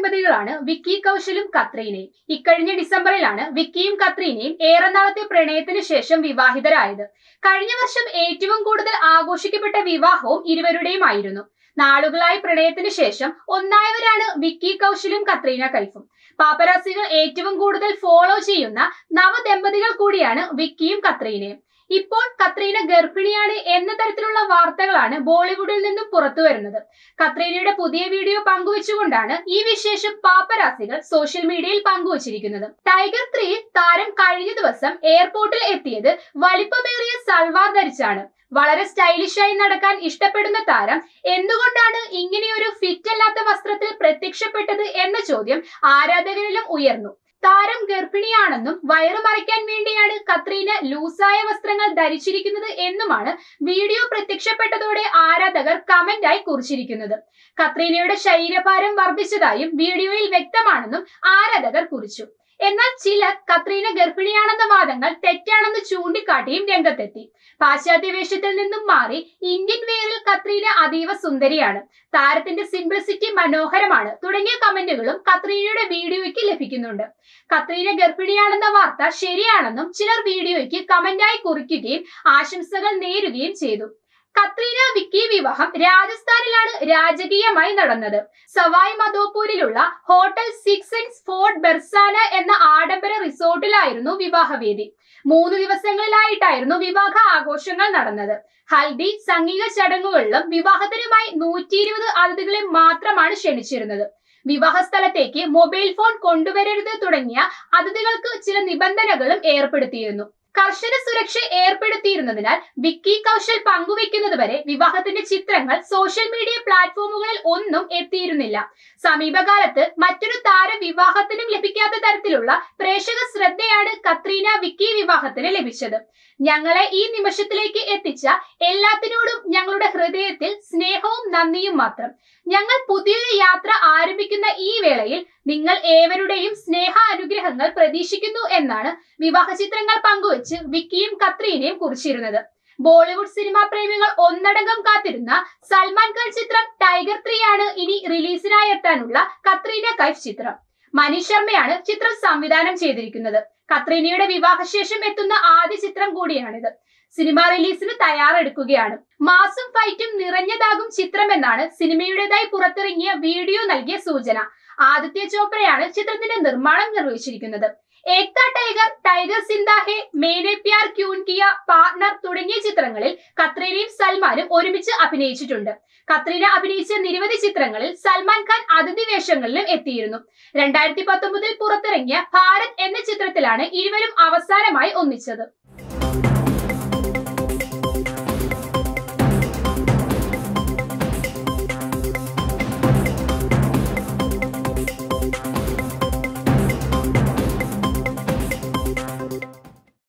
നവദമ്പതികളാണ് വിക്കി കൗശലും കത്രീനയും ഇക്കഴിഞ്ഞ ഡിസംബറിലാണ് വിക്കിയും കത്രീനയും ഏറെ നാളത്തെ പ്രണയത്തിന് ശേഷം വിവാഹിതരായത് കഴിഞ്ഞ വർഷം ഏറ്റവും കൂടുതൽ ആഘോഷിക്കപ്പെട്ട വിവാഹവും ഇരുവരുടെയുമായിരുന്നു നാളുകളായി പ്രണയത്തിന് ശേഷം ഒന്നായവരാണ് വിക്കി കൗശലും കത്രീന കൈഫും പാപ്പരാസികൾ ഏറ്റവും കൂടുതൽ ഫോളോ ചെയ്യുന്ന നവദമ്പതികൾ കൂടിയാണ് വിക്കിയും കത്രീനയും ഇപ്പോൾ കത്രീന ഗർഭിണിയാണ് എന്ന തരത്തിലുള്ള വാർത്തകളാണ് ബോളിവുഡിൽ നിന്നും പുറത്തു വരുന്നത് കത്രീനയുടെ പുതിയ വീഡിയോ പങ്കുവെച്ചുകൊണ്ടാണ് ഈ വിശേഷം പാപ്പരാസികൾ സോഷ്യൽ മീഡിയയിൽ പങ്കുവച്ചിരിക്കുന്നത് ടൈഗർ ത്രീയിൽ താരം കഴിഞ്ഞ ദിവസം എയർപോർട്ടിൽ എത്തിയത് വലിപ്പമേറിയ സൽവാർ ധരിച്ചാണ് വളരെ സ്റ്റൈലിഷായി നടക്കാൻ ഇഷ്ടപ്പെടുന്ന താരം എന്തുകൊണ്ടാണ് ഇങ്ങനെയൊരു ഫിറ്റ് അല്ലാത്ത വസ്ത്രത്തിൽ പ്രത്യക്ഷപ്പെട്ടത് എന്ന ചോദ്യം ആരാധകരിലും ഉയർന്നു താരം ഗർഭിണിയാണെന്നും വയറു മറയ്ക്കാൻ വേണ്ടിയാണ് കത്രീന ലൂസായ വസ്ത്രങ്ങൾ ധരിച്ചിരിക്കുന്നത് എന്നുമാണ് വീഡിയോ പ്രത്യക്ഷപ്പെട്ടതോടെ ആരാധകർ കമന്റായി കുറിച്ചിരിക്കുന്നത് കത്രീനയുടെ ശരീരഭാരം വർദ്ധിച്ചതായും വീഡിയോയിൽ വ്യക്തമാണെന്നും ആരാധകർ കുറിച്ചു എന്നാൽ ചിലർ കത്രീന ഗർഭിണിയാണെന്ന വാദങ്ങൾ തെറ്റാണെന്ന് ചൂണ്ടിക്കാട്ടിയും രംഗത്തെത്തി പാശ്ചാത്യ വേഷത്തിൽ നിന്നും മാറി ഇന്ത്യൻ വെയറിൽ കത്രീന അതീവ സുന്ദരിയാണ് താരത്തിന്റെ സിംപ്ലിസിറ്റി മനോഹരമാണ് തുടങ്ങിയ കമന്റുകളും കത്രീനയുടെ വീഡിയോയ്ക്ക് ലഭിക്കുന്നുണ്ട് കത്രീന ഗർഭിണിയാണെന്ന വാർത്ത ശരിയാണെന്നും ചിലർ വീഡിയോയ്ക്ക് കമന്റായി കുറിക്കുകയും ആശംസകൾ നേരുകയും ചെയ്തു കത്രീന വിക്കി വിവാഹം രാജസ്ഥാനിലാണ് രാജകീയമായി നടന്നത് സവായ് മധോപൂരിലുള്ള ഹോട്ടൽ സിക്സ് ആൻഡ് ഫോർട്ട് ബെർസാന എന്ന ആഡംബര റിസോർട്ടിലായിരുന്നു വിവാഹവേദി മൂന്ന് ദിവസങ്ങളിലായിട്ടായിരുന്നു വിവാഹ ആഘോഷങ്ങൾ നടന്നത് ഹൽദി സംഗീത ചടങ്ങുകളിലും വിവാഹത്തിനുമായി നൂറ്റി ഇരുപത് അതിഥികളെ മാത്രമാണ് ക്ഷണിച്ചിരുന്നത് വിവാഹ സ്ഥലത്തേക്ക് മൊബൈൽ ഫോൺ കൊണ്ടുവരരുത് തുടങ്ങിയ അതിഥികൾക്ക് ചില നിബന്ധനകളും ഏർപ്പെടുത്തിയിരുന്നു കർശന സുരക്ഷ ഏർപ്പെടുത്തിയിരുന്നതിനാൽ വിക്കി കൗശൽ പങ്കുവെക്കുന്നത് വരെ വിവാഹത്തിന്റെ ചിത്രങ്ങൾ സോഷ്യൽ മീഡിയ പ്ലാറ്റ്ഫോമുകളിൽ ഒന്നും എത്തിയിരുന്നില്ല സമീപകാലത്ത് മറ്റൊരു താര വിവാഹത്തിനും ലഭിക്കാത്ത തരത്തിലുള്ള പ്രേക്ഷക ശ്രദ്ധയാണ് കത്രീന വിക്കി വിവാഹത്തിന് ലഭിച്ചത് ഞങ്ങളെ ഈ നിമിഷത്തിലേക്ക് എത്തിച്ച എല്ലാത്തിനോടും ഞങ്ങളുടെ ഹൃദയത്തിൽ സ്നേഹവും നന്ദിയും മാത്രം ഞങ്ങൾ പുതിയൊരു യാത്ര ആരംഭിക്കുന്ന ഈ വേളയിൽ നിങ്ങൾ ഏവരുടെയും സ്നേഹ അനുഗ്രഹങ്ങൾ പ്രതീക്ഷിക്കുന്നു എന്നാണ് വിവാഹ ചിത്രങ്ങൾ പങ്കുവച്ച് വിക്കിയും കത്രീനയും കുറിച്ചിരുന്നത് ബോളിവുഡ് സിനിമാ പ്രേമികൾ ഒന്നടങ്കം കാത്തിരുന്ന സൽമാൻ ഖാൻ ചിത്രം ടൈഗർ ത്രീ ആണ് ഇനി റിലീസിനായി എത്താനുള്ള കത്രീന കൈഫ് ചിത്രം മനീഷ് ശർമ്മയാണ് ചിത്രം സംവിധാനം ചെയ്തിരിക്കുന്നത് കത്രീനയുടെ വിവാഹശേഷം എത്തുന്ന ആദ്യ ചിത്രം കൂടിയാണിത് സിനിമ റിലീസിന് തയ്യാറെടുക്കുകയാണ് മാസും ഫൈറ്റും നിറഞ്ഞതാകും ചിത്രമെന്നാണ് സിനിമയുടേതായി പുറത്തിറങ്ങിയ വീഡിയോ നൽകിയ സൂചന ആദിത്യ ചോപ്രയാണ് ചിത്രത്തിന്റെ നിർമ്മാണം നിർവഹിച്ചിരിക്കുന്നത് Ekta tiger tiger സിന്ദാഹെ മേനെ പ്യാർ queen Kia partner തുടങ്ങിയ ചിത്രങ്ങളിൽ കത്രീനയും സൽമാനും ഒരുമിച്ച് അഭിനയിച്ചിട്ടുണ്ട് കത്രീന അഭിനയിച്ച നിരവധി ചിത്രങ്ങളിൽ സൽമാൻ ഖാൻ അതിഥി വേഷങ്ങളിലും എത്തിയിരുന്നു രണ്ടായിരത്തി പത്തൊമ്പതിൽ പുറത്തിറങ്ങിയ ഭാരത് എന്ന ചിത്രത്തിലാണ് ഇരുവരും അവസാനമായി ഒന്നിച്ചത്